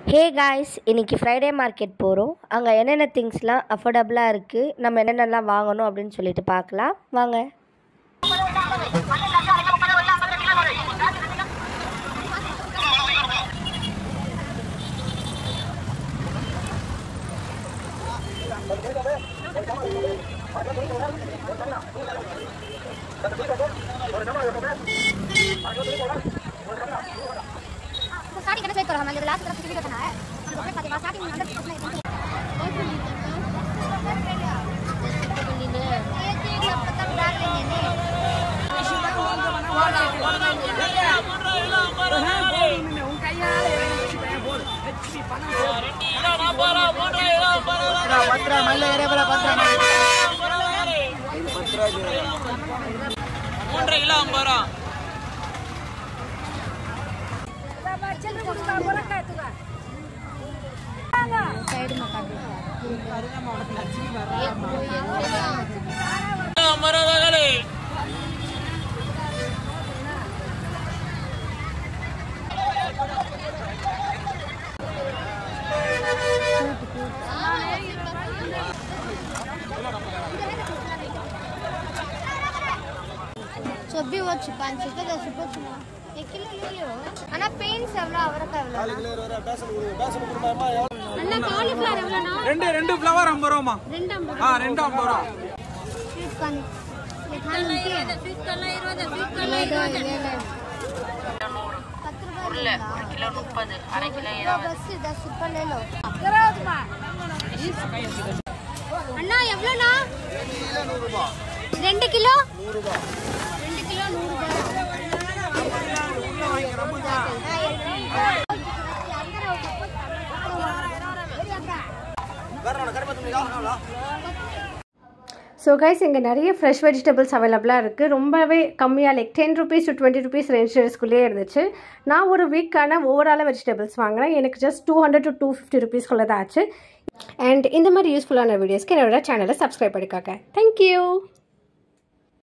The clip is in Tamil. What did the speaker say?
ஹே காய்ஸ் இன்னைக்கு ஃப்ரைடே மார்க்கெட் போகிறோம் அங்கே என்னென்ன திங்ஸ்லாம் அஃபோர்டபுளாக இருக்குது நம்ம என்னென்னலாம் வாங்கணும் அப்படின்னு சொல்லிட்டு பார்க்கலாம் வாங்க स्टार्टिंग करना चाहिए हमारे लास्ट तरफ से वीडियो करना है हमको अपने साथ स्टार्टिंग में अंदर कितना மூன்றரை கிலோ ஐம்பது ரூபா ஐம்பது ரூபா தக்காளி சொப்பி வச்சு பாஞ்சு கிலோ दस रुपये किलो एक किलो ले लो அண்ணா பெயின்ஸ் எவ்வளோ அவரைக்காய் எவ்வளோ அண்ணா காலிஃப்ளவர் எவ்வளோண்ணா ரெண்டு ரெண்டு ஃப்ளவர் ஐம்பது ரூபாமா ரெண்டு ஐம்பது ஆ ரெண்டு ஐம்பது ரூபா ஸ்வீட் கார்ன் ये खान की है स्वीट करना इरोदा स्वीट करना इरोदा ले ले பத்து ரூபாய் ஒரு கிலோ முப்பது அரை கிலோ दस दस रुपये ले लो அண்ணா எவ்வளோண்ணா ரெண்டு கிலோ ரெண்டு கிலோ நூறு ஸோ கைஸ் இங்கே நிறைய ஃப்ரெஷ் வெஜிடபிள்ஸ் அவைலபிளாக இருக்குது ரொம்பவே கம்மியாக like ten rupees to twenty rupees ரேஞ்சஸ்குள்ளேயே இருந்துச்சு நான் ஒரு வீக்கான ஓவராலாக வெஜிடபிள்ஸ் வாங்கினேன் எனக்கு just two hundred to two fifty ருபீஸ்க்குள்ளே தான் ஆச்சு அண்ட் இந்த மாதிரி யூஸ்ஃபுல்லான வீடியோஸ்க்கு என்னோட சேனலை சப்ஸ்கிரைப் பண்ணிக்காங்க தேங்க்யூ